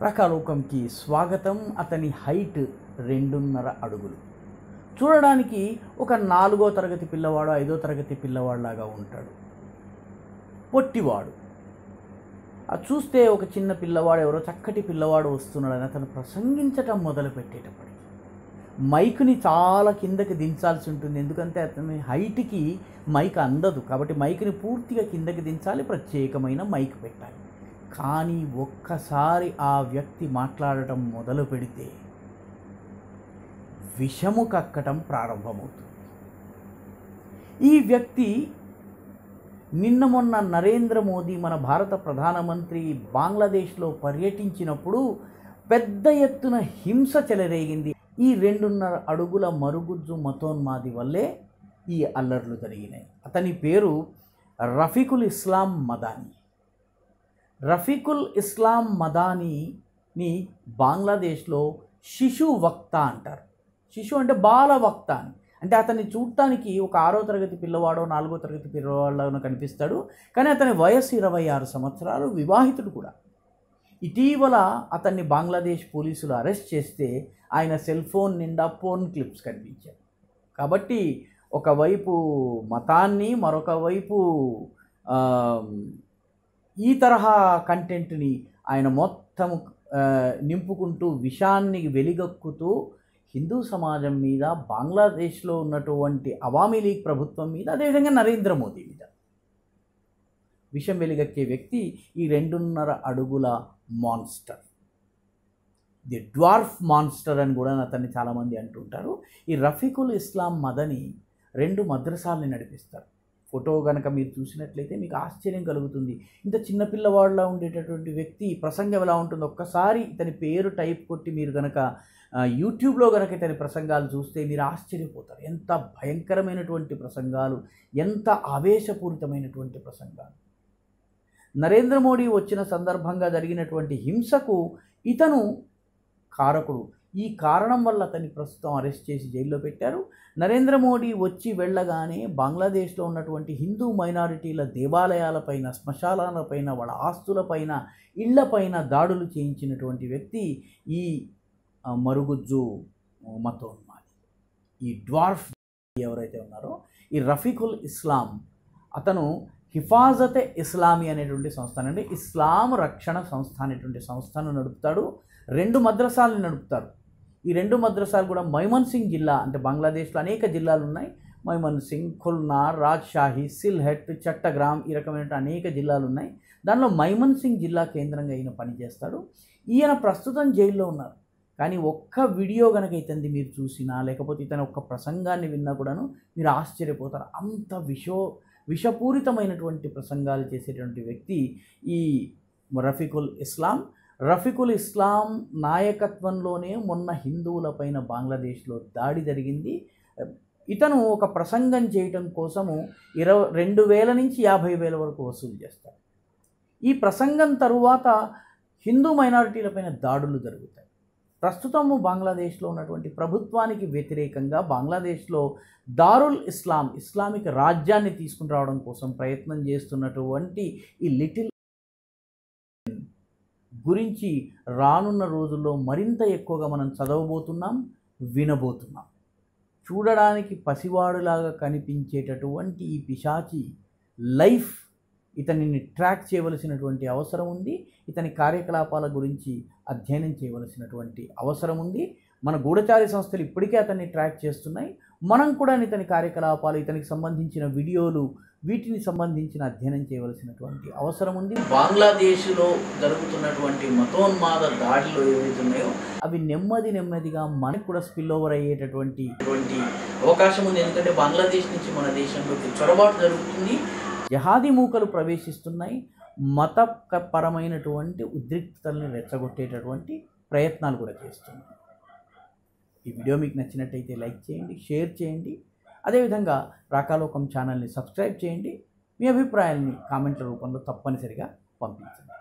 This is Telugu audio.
రకాలోకంకి స్వాగతం అతని హైట్ రెండున్నర అడుగులు చూడడానికి ఒక నాలుగో తరగతి పిల్లవాడు ఐదో తరగతి పిల్లవాడిలాగా ఉంటాడు పొట్టివాడు అది చూస్తే ఒక చిన్న పిల్లవాడు ఎవరో చక్కటి పిల్లవాడు వస్తున్నాడని అతను ప్రసంగించటం మొదలుపెట్టేటప్పటికి మైక్ని చాలా కిందకి దించాల్సి ఉంటుంది ఎందుకంటే అతని హైట్కి మైక్ అందదు కాబట్టి మైక్ని పూర్తిగా కిందకి దించాలి ప్రత్యేకమైన మైక్ పెట్టాలి కానీ ఒక్కసారి ఆ వ్యక్తి మాట్లాడటం మొదలు పెడితే విషము కక్కటం ప్రారంభమవుతుంది ఈ వ్యక్తి నిన్న మొన్న నరేంద్ర మోదీ మన భారత ప్రధానమంత్రి బంగ్లాదేశ్లో పర్యటించినప్పుడు పెద్ద ఎత్తున హింస చెలరేగింది ఈ రెండున్నర అడుగుల మరుగుజ్జు మతోన్మాది వల్లే ఈ అల్లర్లు జరిగినాయి అతని పేరు రఫీకుల్ ఇస్లాం మదాని రఫీకుల్ ఇస్లాం మదానీని బంగ్లాదేశ్లో శిశు వక్త అంటారు శిశు అంటే బాల వక్త అని అంటే అతన్ని చూడటానికి ఒక ఆరో తరగతి పిల్లవాడో నాలుగో తరగతి పిల్లవాళ్ళలో కనిపిస్తాడు కానీ అతని వయస్సు ఇరవై ఆరు సంవత్సరాలు వివాహితుడు కూడా ఇటీవల అతన్ని బంగ్లాదేశ్ పోలీసులు అరెస్ట్ చేస్తే ఆయన సెల్ ఫోన్ నిండా ఫోన్ క్లిప్స్ కనిపించాయి కాబట్టి ఒకవైపు మతాన్ని మరొక వైపు ఆ, ఈ తరహా కంటెంట్ని ఆయన మొత్తం ఆ, నింపుకుంటూ విషాన్ని వెలిగక్కుతూ హిందూ సమాజం మీద బంగ్లాదేశ్లో ఉన్నటువంటి అవామీ లీగ్ ప్రభుత్వం మీద అదేవిధంగా నరేంద్ర మోదీ మీద విషం వెలిగక్కే వ్యక్తి ఈ రెండున్నర అడుగుల మాన్స్టర్ ది డ్వార్ఫ్ మాన్స్టర్ అని కూడా అతన్ని చాలామంది అంటుంటారు ఈ రఫీకుల్ ఇస్లాం మదని రెండు మద్రసాలని నడిపిస్తారు ఫోటో కనుక మీరు చూసినట్లయితే మీకు ఆశ్చర్యం కలుగుతుంది ఇంత చిన్న పిల్లవాడిలా ఉండేటటువంటి వ్యక్తి ప్రసంగం ఎలా ఉంటుందో ఒక్కసారి ఇతని పేరు టైప్ కొట్టి మీరు కనుక ఆ, యూట్యూబ్లో కనుక ఇతని ప్రసంగాలు చూస్తే మీరు ఆశ్చర్యపోతారు ఎంత భయంకరమైనటువంటి ప్రసంగాలు ఎంత ఆవేశపూరితమైనటువంటి ప్రసంగాలు నరేంద్ర మోడీ వచ్చిన సందర్భంగా జరిగినటువంటి హింసకు ఇతను కారకుడు ఈ కారణం వల్ల అతన్ని ప్రస్తుతం అరెస్ట్ చేసి జైల్లో పెట్టారు నరేంద్ర మోడీ వచ్చి వెళ్ళగానే బంగ్లాదేశ్లో ఉన్నటువంటి హిందూ మైనారిటీల దేవాలయాలపైన శ్మశానాలపైన వాళ్ళ ఆస్తులపైన ఇళ్లపైన దాడులు చేయించినటువంటి వ్యక్తి ఈ ఆ, మరుగుజ్జు మతోన్మాది ఈ డ్వార్ఫ్ ఎవరైతే ఉన్నారో ఈ రఫీకుల్ ఇస్లాం అతను హిఫాజతే ఇస్లామీ అనేటువంటి సంస్థ అంటే ఇస్లాం రక్షణ సంస్థ అనేటువంటి సంస్థను నడుపుతాడు రెండు మద్రసాలను నడుపుతారు ఈ రెండు మద్రసాలు కూడా మైమన్ సింగ్ జిల్లా అంటే బంగ్లాదేశ్లో అనేక జిల్లాలు ఉన్నాయి మైమన్ సింగ్ ఖుల్నా రాజ్షాహి సిల్హెట్ చట్టగ్రామ్ ఈ రకమైన అనేక జిల్లాలు ఉన్నాయి దానిలో మైమన్ సింగ్ జిల్లా కేంద్రంగా ఈయన పనిచేస్తాడు ఈయన ప్రస్తుతం జైల్లో ఉన్నారు కానీ ఒక్క వీడియో కనుక ఇతనిది మీరు చూసినా లేకపోతే ఇతని ఒక్క ప్రసంగాన్ని విన్నా కూడాను మీరు ఆశ్చర్యపోతారు అంత విషో విషపూరితమైనటువంటి ప్రసంగాలు చేసేటువంటి వ్యక్తి ఈ రఫీకుల్ ఇస్లాం రఫీకుల్ ఇస్లాం నాయకత్వంలోనే మొన్న హిందువులపైన బంగ్లాదేశ్లో దాడి జరిగింది ఇతను ఒక ప్రసంగం చేయటం కోసము ఇరవై రెండు వేల నుంచి యాభై వేల వరకు వసూలు చేస్తాడు ఈ ప్రసంగం తరువాత హిందూ మైనారిటీలపైన దాడులు జరుగుతాయి ప్రస్తుతము బంగ్లాదేశ్లో ఉన్నటువంటి ప్రభుత్వానికి వ్యతిరేకంగా బంగ్లాదేశ్లో దారుల్ ఇస్లాం ఇస్లామిక్ రాజ్యాన్ని తీసుకుని రావడం కోసం ప్రయత్నం చేస్తున్నటువంటి ఈ లిటిల్ గురించి రానున్న రోజుల్లో మరింత ఎక్కువగా మనం చదవబోతున్నాం వినబోతున్నాం చూడడానికి పసివాడులాగా కనిపించేటటువంటి ఈ పిశాచి లైఫ్ ఇతనిని ట్రాక్ చేయవలసినటువంటి అవసరం ఉంది ఇతని కార్యకలాపాల గురించి అధ్యయనం చేయవలసినటువంటి అవసరం ఉంది మన గూఢచారి సంస్థలు ఇప్పటికే అతన్ని ట్రాక్ చేస్తున్నాయి మనం కూడా ఇతని కార్యకలాపాలు ఇతనికి సంబంధించిన వీడియోలు వీటిని సంబంధించిన అధ్యయనం చేయవలసినటువంటి అవసరం ఉంది బంగ్లాదేశ్లో జరుగుతున్నటువంటి మతోన్మాద దాడులు ఏవైతే ఉన్నాయో అవి నెమ్మది నెమ్మదిగా మనకు కూడా స్పిల్ ఓవర్ అయ్యేటటువంటి అటువంటి అవకాశం ఉంది ఎందుకంటే బంగ్లాదేశ్ నుంచి మన దేశంలోకి చొరబాటు జరుగుతుంది జహాదీ మూకలు ప్రవేశిస్తున్నాయి మతపరమైనటువంటి ఉద్రిక్తతల్ని రెచ్చగొట్టేటటువంటి ప్రయత్నాలు కూడా చేస్తున్నాయి ఈ వీడియో మీకు నచ్చినట్టయితే లైక్ చేయండి షేర్ చేయండి అదేవిధంగా రాకాలోకం ఛానల్ని సబ్స్క్రైబ్ చేయండి మీ అభిప్రాయాల్ని కామెంట్ల రూపంలో తప్పనిసరిగా పంపించండి